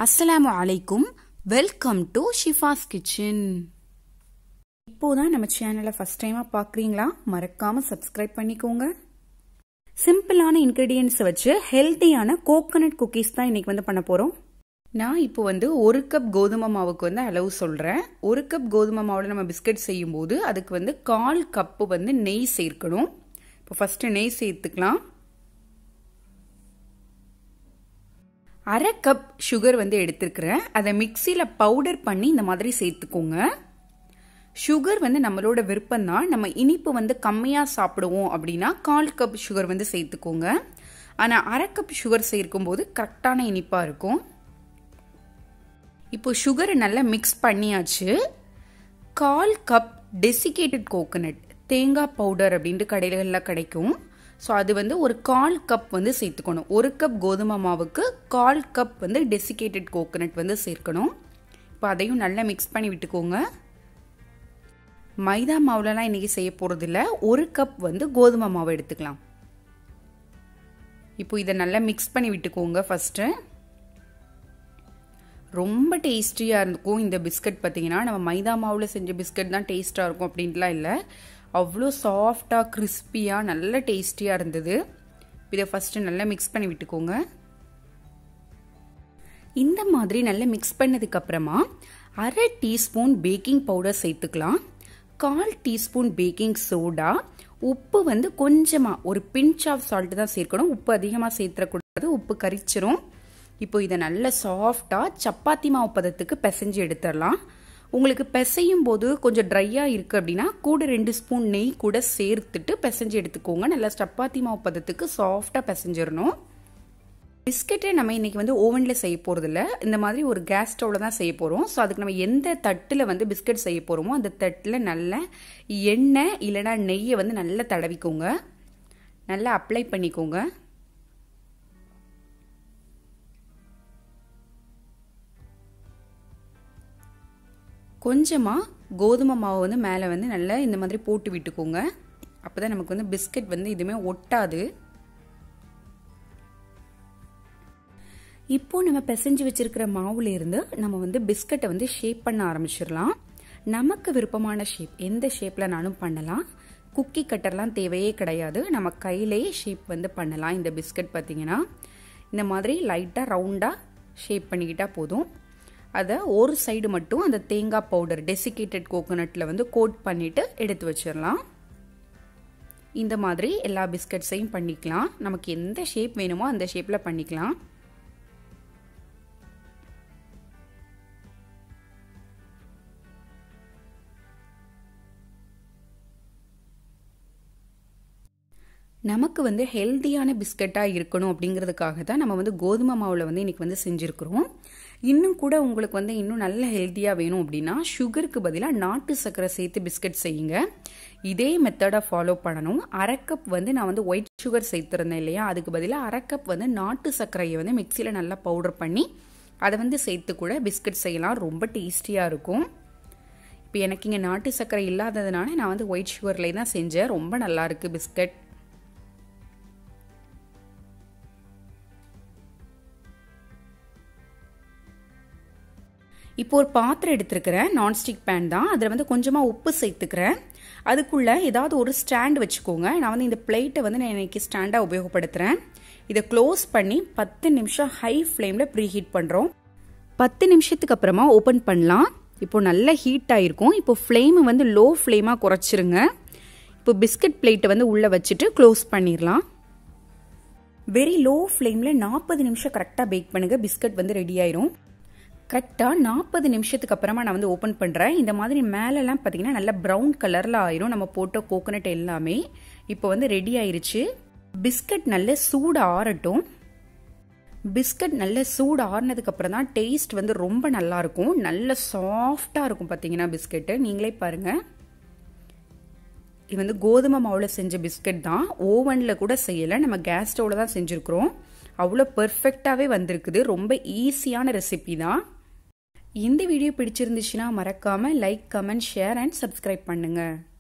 அஸ்ஸலாமு அலைக்கும் welcome to Shifa's kitchen இப்போதான் நம்ம சேனலை ஃபர்ஸ்ட் டைமாக பார்க்குறீங்களா மறக்காம சப்ஸ்கிரைப் பண்ணிக்கோங்க சிம்பிளான இன்க்ரீடியன்ஸ் வச்சு ஹெல்த்தியான கோகனட் குக்கீஸ் தான் இன்னைக்கு வந்து பண்ண போகிறோம் நான் இப்போ வந்து ஒரு கப் கோதுமை மாவுக்கு வந்து அளவு சொல்கிறேன் ஒரு கப் கோதுமை மாவில் நம்ம பிஸ்கட் செய்யும்போது அதுக்கு வந்து கால் கப்பு வந்து நெய் சேர்க்கணும் இப்போ ஃபஸ்ட்டு நெய் சேர்த்துக்கலாம் அரை கப் சுகர் வந்து எடுத்துருக்கிறேன் அதை மிக்சியில் பவுடர் பண்ணி இந்த மாதிரி சேர்த்துக்கோங்க சுகர் வந்து நம்மளோட விருப்பம் தான் நம்ம இனிப்பு வந்து கம்மியாக சாப்பிடுவோம் அப்படின்னா கால் கப் சுகர் வந்து சேர்த்துக்கோங்க ஆனால் அரை கப் சுகர் சேர்க்கும் போது கரெக்டான இனிப்பாக இருக்கும் இப்போ சுகரை நல்லா மிக்ஸ் பண்ணியாச்சு கால் கப் டெசிகேட்டட் கோகனட் தேங்காய் பவுடர் அப்படின்ட்டு கடைகளில் கிடைக்கும் ஸோ அது வந்து ஒரு கால் கப் வந்து சேர்த்துக்கணும் ஒரு கப் கோதுமை மாவுக்கு கால் கப் வந்து டெசிகேட்டட் கோகனட் வந்து சேர்க்கணும் இப்போ அதையும் நல்லா மிக்ஸ் பண்ணி விட்டுக்கோங்க மைதா மாவுலலாம் இன்றைக்கி செய்ய போகிறதில்ல ஒரு கப் வந்து கோதுமை மாவு எடுத்துக்கலாம் இப்போ இதை நல்லா மிக்ஸ் பண்ணி விட்டுக்கோங்க ஃபஸ்ட்டு ரொம்ப டேஸ்டியாக இருக்கும் இந்த பிஸ்கட் பார்த்தீங்கன்னா நம்ம மைதா மாவில் செஞ்ச பிஸ்கட் தான் டேஸ்ட்டாக இருக்கும் அப்படின்ட்டுலாம் இல்லை அவ்வளோ சாஃப்டாக கிறிஸ்பியாக நல்ல டேஸ்டியாக இருந்தது இதை ஃபஸ்ட்டு நல்லா மிக்ஸ் பண்ணி விட்டுக்கோங்க இந்த மாதிரி நல்லா மிக்ஸ் பண்ணதுக்கப்புறமா அரை டீஸ்பூன் பேக்கிங் பவுடர் சேர்த்துக்கலாம் கால் டீஸ்பூன் பேக்கிங் சோடா உப்பு வந்து கொஞ்சமாக ஒரு பிஞ்ச் ஆஃப் சால்ட் தான் சேர்க்கணும் உப்பு அதிகமாக சேர்த்துடக்கூடாது உப்பு கரிச்சிரும் இப்போ இதை நல்ல சாஃப்டாக சப்பாத்தி மாவு பதத்துக்கு பிசைஞ்சு எடுத்துடலாம் உங்களுக்கு பிசையும் போது கொஞ்சம் ட்ரையாக இருக்குது அப்படின்னா கூட ரெண்டு ஸ்பூன் நெய் கூட சேர்த்துட்டு பிசைஞ்சு எடுத்துக்கோங்க நல்லா சப்பாத்தி மாவு பதத்துக்கு சாஃப்டாக பிசைஞ்சிடணும் பிஸ்கெட்டை நம்ம இன்றைக்கி வந்து ஓவனில் செய்ய போகிறதில்ல இந்த மாதிரி ஒரு கேஸ் ஸ்டவ்வில் தான் செய்ய போகிறோம் ஸோ அதுக்கு நம்ம எந்த தட்டில் வந்து பிஸ்கட் செய்ய போகிறோமோ அந்த தட்டில் நல்ல எண்ணெய் இல்லைனா நெய்யை வந்து நல்லா தடவிக்கோங்க நல்லா அப்ளை பண்ணிக்கோங்க கொஞ்சமாக கோதுமை மாவு வந்து மேலே வந்து நல்லா இந்த மாதிரி போட்டு விட்டுக்கோங்க அப்போ தான் நமக்கு வந்து பிஸ்கட் வந்து எதுவுமே ஒட்டாது இப்போ நம்ம பிசைஞ்சு வச்சிருக்கிற மாவுல இருந்து நம்ம வந்து பிஸ்கட்டை வந்து ஷேப் பண்ண ஆரம்பிச்சிடலாம் நமக்கு விருப்பமான ஷேப் எந்த ஷேப்ல நானும் பண்ணலாம் குக்கி கட்டர்லாம் தேவையே கிடையாது நம்ம கையிலேயே ஷேப் வந்து பண்ணலாம் இந்த பிஸ்கட் பார்த்தீங்கன்னா இந்த மாதிரி லைட்டாக ரவுண்டாக ஷேப் பண்ணிக்கிட்டா போதும் அதை ஒரு சைடு மட்டும் அந்த தேங்காய் பவுடர் டெசிகேட்டட் கோகோனட்டில் வந்து கோட் பண்ணிவிட்டு எடுத்து வச்சிடலாம் இந்த மாதிரி எல்லா பிஸ்கட்ஸையும் பண்ணிக்கலாம் நமக்கு எந்த ஷேப் வேணுமோ அந்த ஷேப்பில் பண்ணிக்கலாம் நமக்கு வந்து ஹெல்த்தியான பிஸ்கட்டாக இருக்கணும் அப்படிங்கிறதுக்காக தான் நம்ம வந்து கோதுமை மாவில் வந்து இன்றைக்கி வந்து செஞ்சுருக்குறோம் இன்னும் கூட உங்களுக்கு வந்து இன்னும் நல்ல ஹெல்த்தியாக வேணும் அப்படின்னா சுகருக்கு பதிலாக நாட்டு சர்க்கரை சேர்த்து பிஸ்கட் செய்யுங்க இதே மெத்தடை ஃபாலோ பண்ணணும் அரை கப் வந்து நான் வந்து ஒயிட் சுகர் சேர்த்துருந்தேன் இல்லையா அதுக்கு பதிலாக அரை கப் வந்து நாட்டு சர்க்கரையை வந்து மிக்சியில் நல்லா பவுடர் பண்ணி அதை வந்து சேர்த்து கூட பிஸ்கட் செய்யலாம் ரொம்ப டேஸ்டியாக இருக்கும் இப்போ எனக்கு இங்கே நாட்டு சர்க்கரை இல்லாததுனால நான் வந்து ஒயிட் சுகர்லேயே தான் செஞ்சேன் ரொம்ப நல்லாயிருக்கு பிஸ்கட் இப்போ ஒரு பாத்திரம் எடுத்துருக்கிறேன் நான்ஸ்டிக் பேன் தான் அதில் வந்து கொஞ்சமாக உப்பு சேர்த்துக்கிறேன் அதுக்குள்ளே ஏதாவது ஒரு ஸ்டாண்ட் வச்சுக்கோங்க நான் வந்து இந்த பிளேட்டை வந்து நான் இன்னைக்கு ஸ்டாண்டாக உபயோகப்படுத்துகிறேன் இதை க்ளோஸ் பண்ணி பத்து நிமிஷம் ஹை ஃப்ளேமில் ப்ரீ ஹீட் பண்ணுறோம் பத்து நிமிஷத்துக்கு அப்புறமா ஓப்பன் பண்ணலாம் இப்போ நல்ல ஹீட் ஆகிருக்கும் இப்போ ஃப்ளேமை வந்து லோ ஃப்ளேமாக குறைச்சிருங்க இப்போ பிஸ்கட் பிளேட்டை வந்து உள்ளே வச்சுட்டு க்ளோஸ் பண்ணிடலாம் வெரி லோ ஃப்ளேமில் நாற்பது நிமிஷம் கரெக்டாக பேக் பண்ணுங்கள் பிஸ்கட் வந்து ரெடி ஆயிரும் கரெக்டாக நாற்பது நிமிஷத்துக்கு அப்புறமா நான் வந்து ஓப்பன் பண்ணுறேன் இந்த மாதிரி மேலெல்லாம் பார்த்தீங்கன்னா நல்லா ப்ரௌன் கலரில் ஆயிரும் நம்ம போட்ட கோகோனட் எல்லாமே இப்போ வந்து ரெடி ஆயிருச்சு பிஸ்கட் நல்ல சூடு ஆறட்டும் பிஸ்கட் நல்ல சூடு ஆறுனதுக்கு அப்புறம் தான் டேஸ்ட் வந்து ரொம்ப நல்லா இருக்கும் நல்ல சாஃப்டாக இருக்கும் பார்த்தீங்கன்னா பிஸ்கெட்டு நீங்களே பாருங்கள் இது வந்து கோதுமை மாவில் செஞ்ச பிஸ்கட் தான் ஓவனில் கூட செய்யலை நம்ம கேஸ் ஸ்டவ்வில் தான் செஞ்சுருக்குறோம் அவ்வளோ பர்ஃபெக்டாகவே வந்திருக்குது ரொம்ப ஈஸியான ரெசிபி தான் இந்த வீடியோ பிடிச்சிருந்துச்சுன்னா மறக்காமல் like comment share and subscribe பண்ணுங்கள்